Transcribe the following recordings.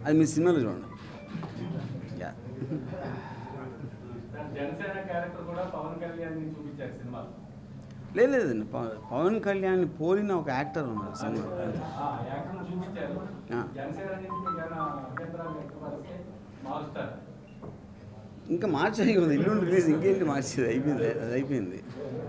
అది మీ సినిమాలో చూడండి యా జనసేన క్యారెక్టర్ కూడా పవన్ కళ్యాణ్ ని చూపించారు సినిమాలో లేదు లేదండి పవ- పవన్ కళ్యాణ్ పోలిన ఒక యాక్టర్ ఉన్నారు సినిమా ఆ యాక్టర్ చూపించారు ఆ. జనసేన నుంచి ఏమైనా అభ్యంతరాలు వ్యక్తపరిస్తే మారుస్తారు ఇంకా మార్చి ఉంది ఇల్లు రిలీజ్ ఇంకేంటి మార్చేది అయిపోయింది అది అయిపోయింది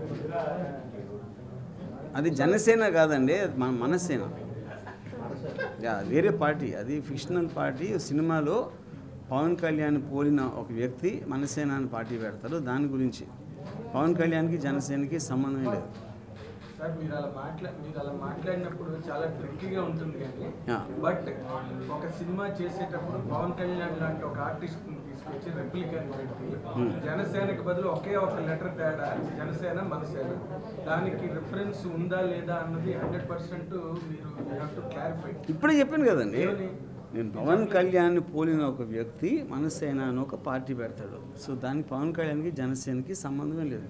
అది జనసేన కాదండి అది మన మనసేన యా వేరే పార్టీ అది ఫిక్షనల్ పార్టీ సినిమాలో పవన్ కళ్యాణ్ పోలిన ఒక వ్యక్తి మనసేన అని పార్టీ పెడతారు దాని గురించి పవన్ కళ్యాణ్కి జనసేనకి సంబంధం లేదు సార్ మీరు అలా మాట్లా మీరు అలా మాట్లాడినప్పుడు చాలా ట్రిక్కీగా ఉంటుంది కానీ Yeah. బట్ ఒక సినిమా చేసేటప్పుడు పవన్ కళ్యాణ్ లాంటి ఒక ఆర్టిస్ట్ తీసుకొచ్చి రెప్లికాని పెట్టి Hmm. జనసేనకి బదులు ఒకే ఒక లెటర్ తేడా జనసేన మనసేన దానికి రిఫరెన్స్ ఉందా లేదా అన్నది హండ్రెడ్ పర్సెంట్ మీరు హ్యావ్ టు క్లారిఫై ఇప్పుడే చెప్పాను కదండి ఏమని? నేను పవన్ కళ్యాణ్ పోలిన ఒక వ్యక్తి మనసేన అని ఒక పార్టీ పెడతాడు సో దానికి పవన్ కళ్యాణ్కి జనసేనకి సంబంధమే లేదు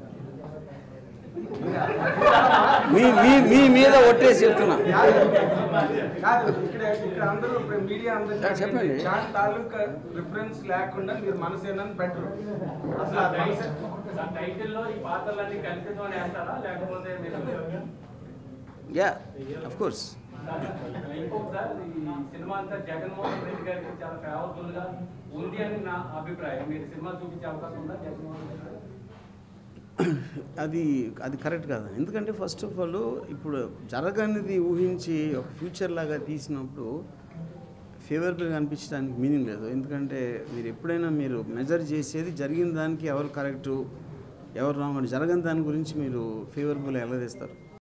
మీ మీ మీ మీద ఒట్టేసి చెప్తున్నా కాదు ఇక్కడ ఇక్కడ అందరూ ఇప్పుడు మీడియా అందరూ Yeah, చెప్పండి. దాని తాలూకా రిఫరెన్స్ లేకుండా మీరు మనసేన అని పెట్టరు అసలు ఆ మనసే- ఆ టైటిల్లో ఈ పాత్రలన్నీ కల్పితం అని వేస్తారా లేకపోతే మీరు యా అఫ్ కోర్స్ ఇంకొకసారి ఈ సినిమా అంతా జగన్మోహన్ రెడ్డి గారికి చాలా ఫేవరబుల్ గా ఉంది అని నా అభిప్రాయం మీరు సినిమా చూపించే అవకాశం ఉందా జగన్మోహన్ రెడ్డి గారు అది అది కరెక్ట్ కాదు ఎందుకంటే ఫస్ట్ ఆఫ్ ఆల్ ఇప్పుడు జరగనిది ఊహించి ఒక ఫ్యూచర్ లాగా తీసినప్పుడు ఫేవరబుల్గా అనిపించడానికి మీనింగ్ లేదు ఎందుకంటే మీరు ఎప్పుడైనా మీరు మెజర్ చేసేది జరిగిన దానికి ఎవరు కరెక్టు ఎవరు రాంగ్ అని జరగని దాని గురించి మీరు ఫేవరబుల్ ఎలా తెస్తారు